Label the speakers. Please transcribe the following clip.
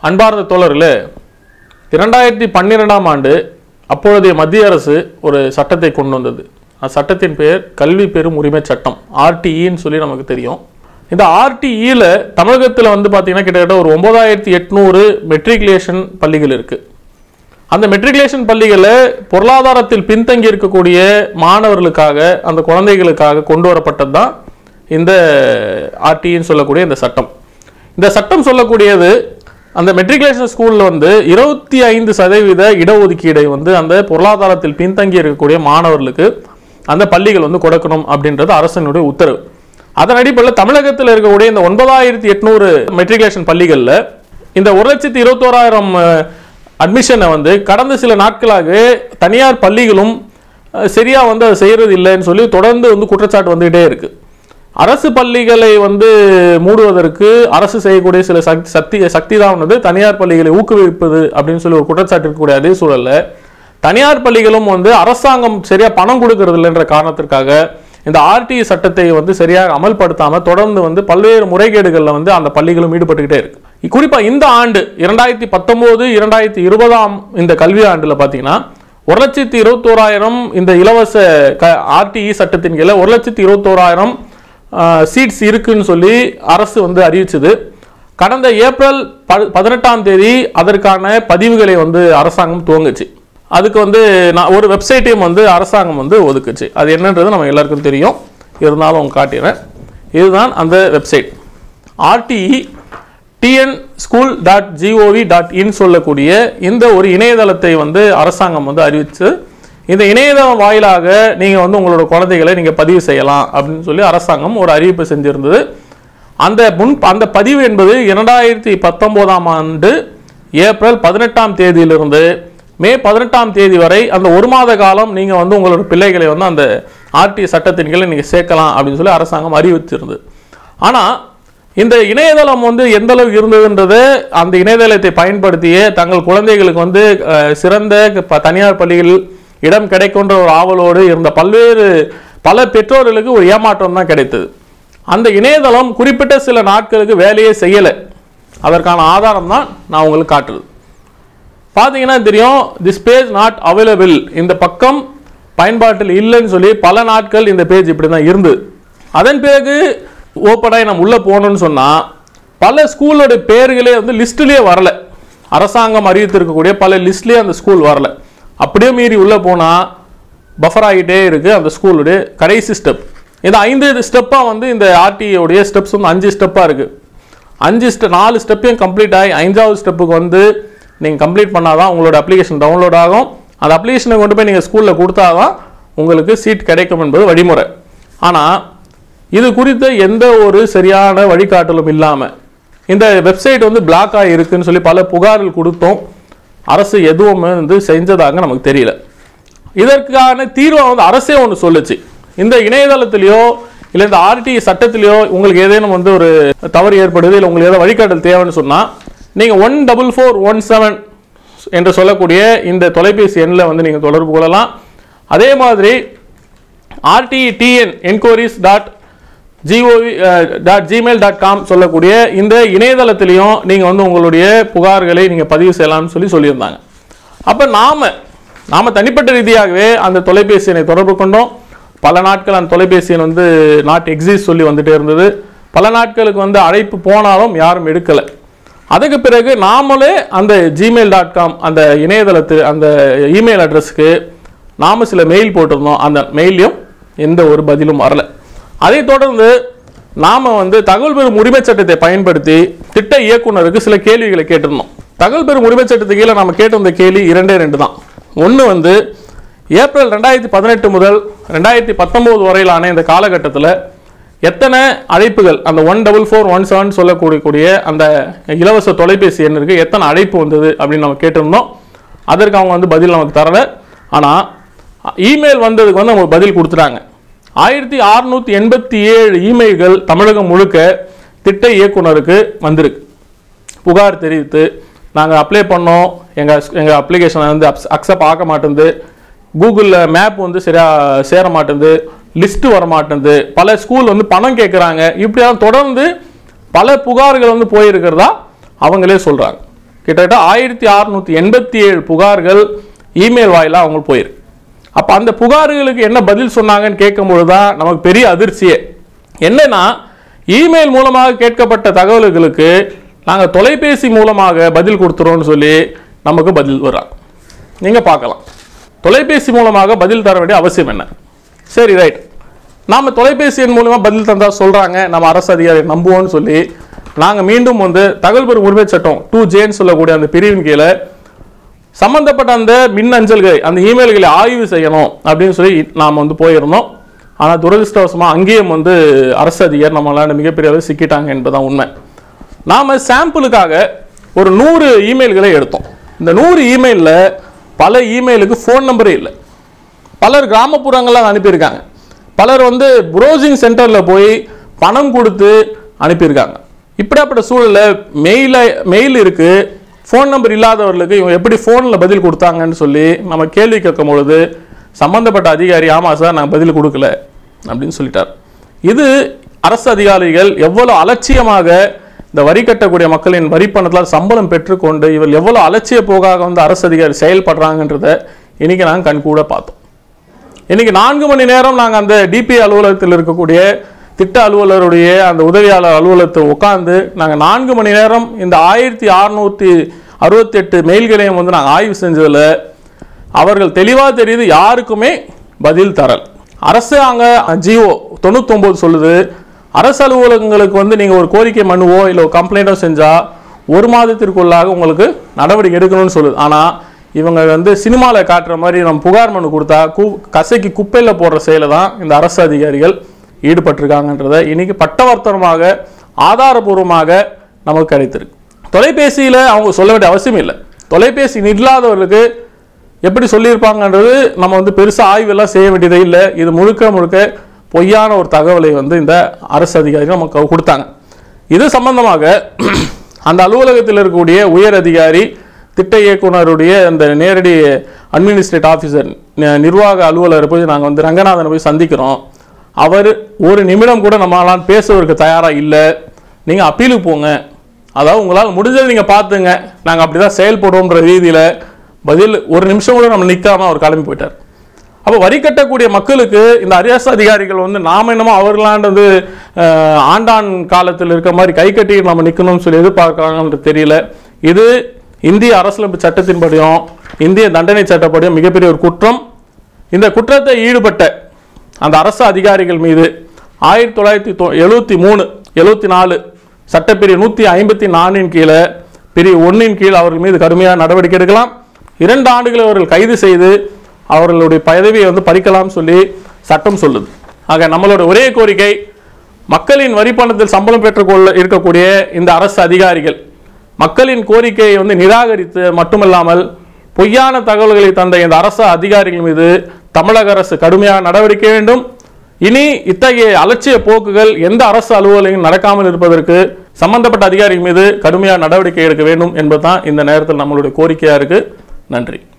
Speaker 1: அன்பார்ந்த தோழர்களே இரண்டாயிரத்தி பன்னிரெண்டாம் ஆண்டு அப்பொழுதைய மத்திய அரசு ஒரு சட்டத்தை கொண்டு வந்தது அந்த சட்டத்தின் பெயர் கல்வி பெறும் உரிமை சட்டம் ஆர்டிஇன்னு சொல்லி நமக்கு தெரியும் இந்த ஆர்டிஇயில் தமிழகத்தில் வந்து பார்த்தீங்கன்னா கிட்டத்தட்ட ஒரு ஒன்பதாயிரத்தி எட்நூறு மெட்ரிகுலேஷன் பள்ளிகள் இருக்குது அந்த மெட்ரிகுலேஷன் பள்ளிகளில் பொருளாதாரத்தில் பின்தங்கி இருக்கக்கூடிய மாணவர்களுக்காக அந்த குழந்தைகளுக்காக கொண்டு வரப்பட்டது தான் இந்த ஆர்டின்னு சொல்லக்கூடிய இந்த சட்டம் இந்த சட்டம் சொல்லக்கூடியது அந்த மெட்ரிகுலேஷன் ஸ்கூலில் வந்து இருபத்தி ஐந்து சதவீத இடஒதுக்கீடை வந்து அந்த பொருளாதாரத்தில் பின்தங்கி இருக்கக்கூடிய மாணவர்களுக்கு அந்த பள்ளிகள் வந்து கொடுக்கணும் அப்படின்றது அரசனுடைய உத்தரவு அதன் அடிப்படையில் தமிழகத்தில் இருக்கக்கூடிய இந்த ஒன்பதாயிரத்தி எட்நூறு மெட்ரிகுலேஷன் பள்ளிகளில் இந்த ஒரு லட்சத்தி இருபத்தோராயிரம் அட்மிஷனை வந்து கடந்த சில நாட்களாக தனியார் பள்ளிகளும் அஹ், சரியா வந்து அதை செய்யறது இல்லைன்னு சொல்லி தொடர்ந்து வந்து குற்றச்சாட்டு வந்துகிட்டே இருக்கு அரசு பள்ளிகளை வந்து மூடுவதற்கு அரசு செய்யக்கூடிய சில சக்தி சக்தி சக்தி தான் வந்து தனியார் பள்ளிகளை ஊக்குவிப்பது அப்படின்னு சொல்லி ஒரு குற்றச்சாட்டு இருக்கக்கூடிய அதே சூழல்ல தனியார் பள்ளிகளும் வந்து அரசாங்கம் சரியா பணம் கொடுக்கறது இல்லைன்ற காரணத்திற்காக இந்த ஆர்டி சட்டத்தை வந்து சரியாக அமல்படுத்தாம தொடர்ந்து வந்து பல்வேறு முறைகேடுகள்ல வந்து அந்த பள்ளிகளும் ஈடுபட்டுக்கிட்டே இருக்கு குறிப்பா இந்த ஆண்டு இரண்டாயிரத்தி பத்தொன்பது இரண்டாயிரத்தி இருபதாம் இந்த கல்வி ஆண்டுல பாத்தீங்கன்னா ஒரு லட்சத்தி இருபத்தோராயிரம் இந்த இலவச க ஆர்டிஇ சட்டத்தின் கீழே ஒரு லட்சத்தி இருபத்தோராயிரம் சீட்ஸ் இருக்குன்னு சொல்லி அரசு வந்து அறிவிச்சது கடந்த ஏப்ரல் ப- பதினெட்டாம் தேதி அதற்கான பதிவுகளை வந்து அரசாங்கம் துவங்குச்சு அதுக்கு வந்து நான் ஒரு வெப்சைட்டையும் வந்து அரசாங்கம் வந்து ஒதுக்குச்சு அது என்னன்றது நம்ம எல்லாருக்கும் தெரியும் இருந்தாலும் காட்டிடுறேன் இதுதான் அந்த website RTE TN school dot GOV dot in சொல்லக்கூடிய இந்த ஒரு இணையதளத்தை வந்து அரசாங்கம் வந்து அறிவித்து இந்த இணையதளம் வாயிலாக நீங்கள் வந்து உங்களோட குழந்தைகளை நீங்கள் பதிவு செய்யலாம் அப்படின்னு சொல்லி அரசாங்கம் ஒரு அறிவிப்பு செஞ்சிருந்தது அந்த முன் அந்த பதிவு என்பது இரண்டாயிரத்தி பத்தொம்போதாம் ஆண்டு ஏப்ரல் பதினெட்டாம் தேதியிலிருந்து மே பதினெட்டாம் தேதி வரை அந்த ஒரு மாத காலம் நீங்கள் வந்து உங்களோட பிள்ளைகளை வந்து அந்த ஆர்டி சட்டத்தின் கீழே நீங்கள் சேர்க்கலாம் அப்படின்னு சொல்லி அரசாங்கம் அறிவிச்சிருந்தது ஆனால் இந்த இணையதளம் வந்து எந்த அளவுக்கு இருந்ததுன்றது அந்த இணையதளத்தை பயன்படுத்தியே தங்கள் குழந்தைகளுக்கு வந்து அஹ், சிறந்த ப- தனியார் பள்ளிகளில் இடம் கிடைக்குன்ற ஒரு ஆவலோடு இருந்த பல்வேறு பல பெற்றோர்களுக்கு ஒரு ஏமாற்றம் தான் கிடைத்தது அந்த இணையதளம் குறிப்பிட்ட சில நாட்களுக்கு வேலையே செய்யலை அதற்கான ஆதாரம் தான் நான் உங்களுக்கு காட்டுறது பார்த்தீங்கன்னா தெரியும் திஸ் பேஜ் நாட் அவைலபிள் இந்த பக்கம் பயன்பாட்டில் இல்லைன்னு சொல்லி பல நாட்கள் இந்த பேஜ் இப்படி தான் இருந்தது அதன் பிறகு ஓப்பனாகி நம்ம உள்ளே போகணும்னு சொன்னால் பல ஸ்கூலோட பேர்களே வந்து லிஸ்ட்லேயே வரல அரசாங்கம் அறிவித்திருக்கக்கூடிய பல லிஸ்ட்லேயே அந்த ஸ்கூல் வரல அப்படியே மீறி உள்ளே போனால் பஃபர் ஆகிட்டே இருக்கு அந்த ஸ்கூலுடைய கடைசி ஸ்டெப் இந்த ஐந்து ஸ்டெப்பாக வந்து இந்த ஆர்டிஓடைய ஸ்டெப்ஸ் வந்து அஞ்சு ஸ்டெப்பாக இருக்குது அஞ்சு ஸ்டெப் நாலு ஸ்டெப்பையும் கம்ப்ளீட் ஆகி ஐந்தாவது ஸ்டெப்புக்கு வந்து நீங்கள் கம்ப்ளீட் பண்ணாதான் உங்களோட அப்ளிகேஷன் டவுன்லோட் ஆகும் அந்த அப்ளிகேஷனை கொண்டு போய் நீங்கள் ஸ்கூலில் கொடுத்தாதான் உங்களுக்கு சீட் கிடைக்கும் என்பது வழிமுறை ஆனால் இது குறித்த எந்த ஒரு சரியான வழிகாட்டலும் இல்லாமல் இந்த வெப்சைட் வந்து பிளாக் ஆகி இருக்குன்னு சொல்லி பல புகார்கள் கொடுத்தோம் அரசு எதுவுமே வந்து செஞ்சதாக நமக்கு தெரியல இதற்கான தீர்வை வந்து அரசே ஒன்று சொல்லுச்சு இந்த இணையதளத்திலேயோ இல்லை இந்த ஆர்டி சட்டத்திலேயோ உங்களுக்கு ஏதேனும் வந்து ஒரு தவறு ஏற்படுது இல்லை உங்களுக்கு ஏதோ வழிகாட்டல் தேவைன்னு சொன்னால் நீங்கள் one double four one seven என்று சொல்லக்கூடிய இந்த தொலைபேசி எண்ணில் வந்து நீங்கள் தொடர்பு கொள்ளலாம் அதே மாதிரி RTTN enquiries dot GOV dot Gmail dot com சொல்லக்கூடிய இந்த இணையதளத்திலையும் நீங்கள் வந்து உங்களுடைய புகார்களை நீங்கள் பதிவு செய்யலாம்னு சொல்லி சொல்லியிருந்தாங்க அப்போ நாம நாம தனிப்பட்ட ரீதியாகவே அந்த தொலைபேசி எண்ணை தொடர்பு கொண்டோம் பல நாட்கள் அந்த தொலைபேசி எண் வந்து நாட் எக்ஸிஸ்ட் சொல்லி வந்துட்டே இருந்தது பல நாட்களுக்கு வந்து அழைப்பு போனாலும் யாரும் எடுக்கலை அதுக்கு பிறகு நாமளே அந்த ஜிமெயில் டாட் காம் அந்த இணையதளத்து அந்த இமெயில் அட்ரஸ்க்கு நாம சில மெயில் போட்டிருந்தோம் அந்த மெயிலையும் எந்த ஒரு பதிலும் வரல அதைத் தொடர்ந்து நாம வந்து தகவல் பெறும் உரிமைச் சட்டத்தை பயன்படுத்தி திட்ட இயக்குனருக்கு சில கேள்விகளை கேட்டிருந்தோம் தகவல் பெறும் உரிமைச் சட்டத்துக்கு கீழே நம்ம கேட்டிருந்த கேள்வி இரண்டே ரெண்டு தான் ஒன்று வந்து ஏப்ரல் ரெண்டாயிரத்தி பதினெட்டு முதல் ரெண்டாயிரத்தி பத்தொம்போது வரையிலான இந்த காலகட்டத்தில் எத்தனை அழைப்புகள் அந்த one double four one seven சொல்லக்கூடிய அந்த இலவச தொலைபேசி எண்ணிற்கு எத்தனை அழைப்பு வந்தது அப்படின்னு நம்ம கேட்டிருந்தோம் அதற்கு அவங்க வந்து பதில் நமக்கு தரல ஆனால் இமெயில் வந்ததுக்கு வந்து அவங்க பதில் கொடுத்துட்டாங்க ஆயிரத்தி அறுநூத்தி எண்பத்தி ஏழு இமெயில்கள் தமிழகம் முழுக்க திட்ட இயக்குனருக்கு வந்திருக்கு புகார் தெரிவித்து நாங்கள் அப்ளை பண்ணோம் எங்கள் எங்கள் அப்ளிகேஷனை வந்து அக்செப்ட் ஆக மாட்டேங்குது கூகுளில் மேப் வந்து சரியாக சேர மாட்டேங்குது லிஸ்ட்டு வர மாட்டேங்குது பல ஸ்கூல் வந்து பணம் கேட்குறாங்க இப்படியெல்லாம் தொடர்ந்து பல புகார்கள் வந்து போயிருக்கிறதா அவங்களே சொல்கிறாங்க கிட்டத்தட்ட ஆயிரத்தி அறுநூத்தி எண்பத்தி ஏழு புகார்கள் இமெயில் வாயிலாக அவங்களுக்கு போயிருக்கு அப்போ அந்த புகார்களுக்கு என்ன பதில் சொன்னாங்கன்னு கேட்கும்பொழுது தான் நமக்கு பெரிய அதிர்ச்சியே என்னன்னா இமெயில் மூலமாக கேட்கப்பட்ட தகவல்களுக்கு நாங்கள் தொலைபேசி மூலமாக பதில் கொடுத்துறோம்னு சொல்லி நமக்கு பதில் வர்றாங்க நீங்கள் பார்க்கலாம் தொலைபேசி மூலமாக பதில் தர வேண்டிய அவசியம் என்ன சரி ரைட் நாம் தொலைபேசி எண் மூலமாக பதில் தந்தா சொல்கிறாங்க நம்ம அரசு அதிகாரி நம்புவோம்னு சொல்லி நாங்கள் மீண்டும் வந்து தகவல் பெறும் உரிமை சட்டம் டூ ஜேன்னு சொல்லக்கூடிய அந்த பிரிவின் கீழே சம்பந்தப்பட்ட அந்த மின் அஞ்சல்களை அந்த இமெயில்களை ஆய்வு செய்யணும் அப்படின்னு சொல்லி நாம் வந்து போயிருந்தோம் ஆனால் துரதிருஷ்டவசமாக அங்கேயும் வந்து அரசு அதிகாரி நம்மளால மிகப்பெரிய அளவு சிக்கிட்டாங்க என்பதுதான் உண்மை நாம் சாம்பிளுக்காக ஒரு நூறு இமெயில்களை எடுத்தோம் இந்த நூறு இமெயிலில் பல இமெயிலுக்கு ஃபோன் நம்பரே இல்லை பலர் கிராமப்புறங்கள்ல அனுப்பியிருக்காங்க பலர் வந்து ப்ரௌசிங் சென்டரில் போய் பணம் கொடுத்து அனுப்பியிருக்காங்க இப்படியாப்பட்ட சூழலில் மெயில மெயில் இருக்கு ஃபோன் நம்பர் இல்லாதவர்களுக்கு இவங்க எப்படி ஃபோனில் பதில் கொடுத்தாங்கன்னு சொல்லி நம்ம கேள்வி கேட்கும் பொழுது சம்பந்தப்பட்ட அதிகாரி ஆமாம் சார் நான் பதில் கொடுக்கல அப்படின்னு சொல்லிட்டார் இது அரசு அதிகாரிகள் எவ்வளவு அலட்சியமாக இந்த வரி கட்டக்கூடிய மக்களின் வரி பணத்தால் சம்பளம் பெற்றுக்கொண்டு இவர் எவ்வளவு அலட்சிய போகாக வந்து அரசு அதிகாரி செயல்படுறாங்கன்றத இன்னைக்கு நாங்கள் கண்கூட பார்த்தோம் இன்னைக்கு நான்கு மணி நேரம் நாங்கள் அந்த டிபி அலுவலகத்தில் இருக்கக்கூடிய திட்ட அலுவலருடைய அந்த உதவியாளர் அலுவலகத்தில் உட்கார்ந்து நாங்கள் நான்கு மணி நேரம் இந்த ஆயிரத்தி அறுநூற்றி அறுபத்தெட்டு மெயில்களையும் வந்து நாங்கள் ஆய்வு செஞ்சதில் அவர்கள் தெளிவாக தெரியுது யாருக்குமே பதில் தரல் அரசாங்க ஜிஓ தொண்ணூத்தொம்பது சொல்லுது அரசு அலுவலகங்களுக்கு வந்து நீங்கள் ஒரு கோரிக்கை மனுவோ இல்லை ஒரு கம்ப்ளைண்ட்டோ செஞ்சால் ஒரு மாதத்திற்குள்ளாக உங்களுக்கு நடவடிக்கை எடுக்கணும்னு சொல்லுது ஆனால் இவங்க வந்து சினிமாவில் காட்டுற மாதிரி நம்ம புகார் மனு கொடுத்தா கு கசைக்கு குப்பையில் போடுற செயலை தான் இந்த அரசு அதிகாரிகள் ஈடுபட்டிருக்காங்கன்றதை இன்னைக்கு பட்டவர்த்தனமாக ஆதாரபூர்வமாக நமக்கு கிடைத்திருக்கு தொலைபேசியில் அவங்க சொல்ல வேண்டிய அவசியம் இல்லை தொலைபேசி இல்லாதவர்களுக்கு எப்படி சொல்லியிருப்பாங்கன்றது நம்ம வந்து பெருசாக ஆய்வெல்லாம் செய்ய வேண்டியதே இல்லை இது முழுக்க முழுக்க பொய்யான ஒரு தகவலை வந்து இந்த அரசு அதிகாரிகள் நமக்கு கொடுத்தாங்க இது சம்பந்தமாக அந்த அலுவலகத்தில் இருக்கக்கூடிய உயர் அதிகாரி திட்ட இயக்குனருடைய அந்த நேரடி அட்மினிஸ்ட்ரேட் ஆஃபீஸர் நிர்வாக அலுவலரை போய் நாங்கள் வந்து ரங்கநாதனை போய் சந்திக்கிறோம் அவர் ஒரு நிமிடம் கூட நம்மளால் பேசுவதற்கு தயாராக இல்லை நீங்கள் அப்பீலுக்கு போங்க அதாவது உங்களால் முடிஞ்சதை நீங்கள் பார்த்துங்க நாங்கள் அப்படி தான் செயல்படுவோன்ற ரீதியில் பதில் ஒரு நிமிஷம் கூட நம்ம நிற்காம அவர் கிளம்பி போயிட்டார் அப்போ வரி கட்டக்கூடிய மக்களுக்கு இந்த அரசு அதிகாரிகள் வந்து நாம என்னமோ அவர்களாண்டு வந்து அஹ், ஆண்டான் காலத்தில் இருக்க மாதிரி கை கட்டி நம்ம நிற்கணும்னு சொல்லி எதிர்பார்க்கறாங்கன்றது தெரியல இது இந்திய அரசியலமைப்பு சட்டத்தின்படியும் இந்திய தண்டனை சட்டப்படியும் மிகப்பெரிய ஒரு குற்றம் இந்த குற்றத்தை ஈடுபட்ட அந்த அரசு அதிகாரிகள் மீது ஆயிரத்தி தொள்ளாயிரத்தி தொ எழுபத்தி மூணு எழுபத்தி நாலு சட்டப்பிரிவு நூற்றி ஐம்பத்தி நாலின் கீழே பிரிவு ஒன்றின் கீழ் அவர்கள் மீது கடுமையான நடவடிக்கை எடுக்கலாம் இரண்டு ஆண்டுகளை அவர்கள் கைது செய்து அவர்களுடைய பதவியை வந்து பறிக்கலாம் சொல்லி சட்டம் சொல்லுது ஆக நம்மளோட ஒரே கோரிக்கை மக்களின் வரி பணத்தில் சம்பளம் பெற்றுக்கொள்ள இருக்கக்கூடிய இந்த அரசு அதிகாரிகள் மக்களின் கோரிக்கையை வந்து நிராகரித்து மட்டுமல்லாமல் பொய்யான தகவல்களை தந்த இந்த அரசு அதிகாரிகள் மீது தமிழக அரசு கடுமையான நடவடிக்கை வேண்டும் இனி இத்தகைய அலட்சிய போக்குகள் எந்த அரசு அலுவலகம் நடக்காமல் இருப்பதற்கு சம்பந்தப்பட்ட அதிகாரிகள் மீது கடுமையான நடவடிக்கை எடுக்க வேண்டும் என்பதுதான் இந்த நேரத்தில் நம்மளுடைய கோரிக்கையா இருக்கு நன்றி